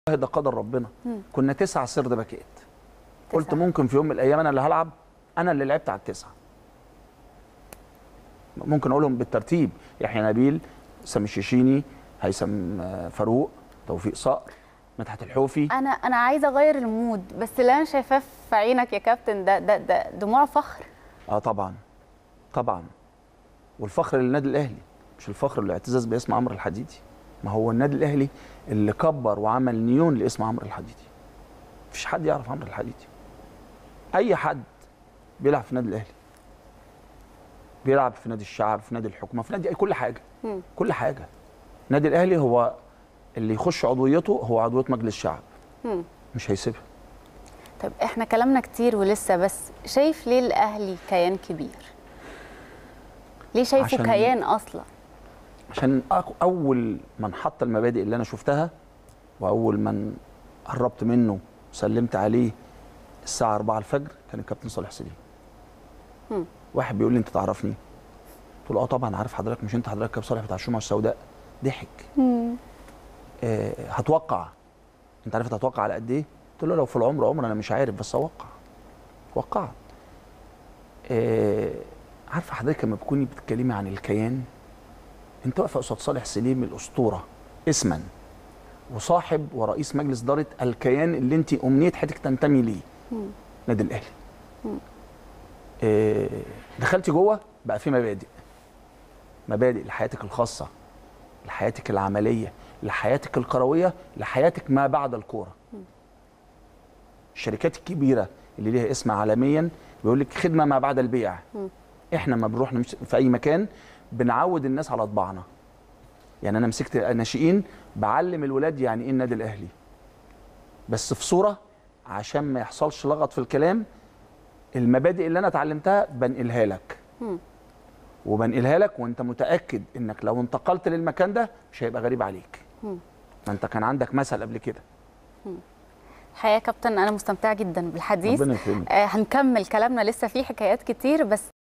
ده قدر ربنا مم. كنا تسعة سرد باكات قلت تسعة. ممكن في يوم من الايام انا اللي هلعب انا اللي لعبت على التسعه ممكن اقولهم بالترتيب يحيى نبيل سامي الشيشيني هيثم آه، فاروق توفيق صقر مدحت الحوفي انا انا عايزه اغير المود بس اللي انا شايفاه في عينك يا كابتن ده ده ده دموع فخر اه طبعا طبعا والفخر للنادي الاهلي مش الفخر للاعتزاز باسم عمرو الحديدي ما هو النادي الاهلي اللي كبر وعمل نيون لاسم عمرو الحديدي مفيش حد يعرف عمرو الحديدي اي حد بيلعب في النادي الاهلي بيلعب في نادي الشعب في نادي الحكومه في نادي كل حاجه مم. كل حاجه النادي الاهلي هو اللي يخش عضويته هو عضويه مجلس الشعب مم. مش هيسيبها طب احنا كلامنا كتير ولسه بس شايف ليه الاهلي كيان كبير ليه شايفه عشان- كيان اصلا عشان أك- اول من حط المبادئ اللي انا شفتها واول من قربت منه وسلمت عليه الساعه 4 الفجر كان الكابتن صالح سليم مم. واحد بيقول لي انت تعرفني قلت له اه طبعا عارف حضرتك مش انت حضرتك كابتن صالح بتاع الشمعة السوداء ضحك آه هتوقع انت عارف هتوقع على قد ايه قلت له لو في العمر عمر انا مش عارف بس اوقع وقعت آه عارفه حضرتك لما بتكوني بتتكلمي عن الكيان انت واقفه قصاد صالح سليم الاسطوره اسما وصاحب ورئيس مجلس اداره الكيان اللي انت امنيه حياتك تنتمي ليه مم. نادي الاهلي آه دخلتي جوه بقى في مبادئ مبادئ لحياتك الخاصه لحياتك العمليه لحياتك الكرويه لحياتك ما بعد الكوره الشركات الكبيره اللي ليها اسم عالميا بيقول لك خدمه ما بعد البيع مم. احنا ما بنروح نمس- في اي مكان بنعود الناس على طباعنا يعني انا مسكت ناشئين بعلم الولاد يعني ايه النادي الاهلي بس في صوره عشان ما يحصلش لغط في الكلام المبادئ اللي انا اتعلمتها بنقلها لك مم. وبنقلها لك وانت متاكد انك لو انتقلت للمكان ده مش هيبقى غريب عليك مم. ما انت كان عندك مثل قبل كده الحقيقه يا كابتن انا مستمتعه جدا بالحديث ربنا يكرمك آه هنكمل كلامنا لسه فيه حكايات كتير بس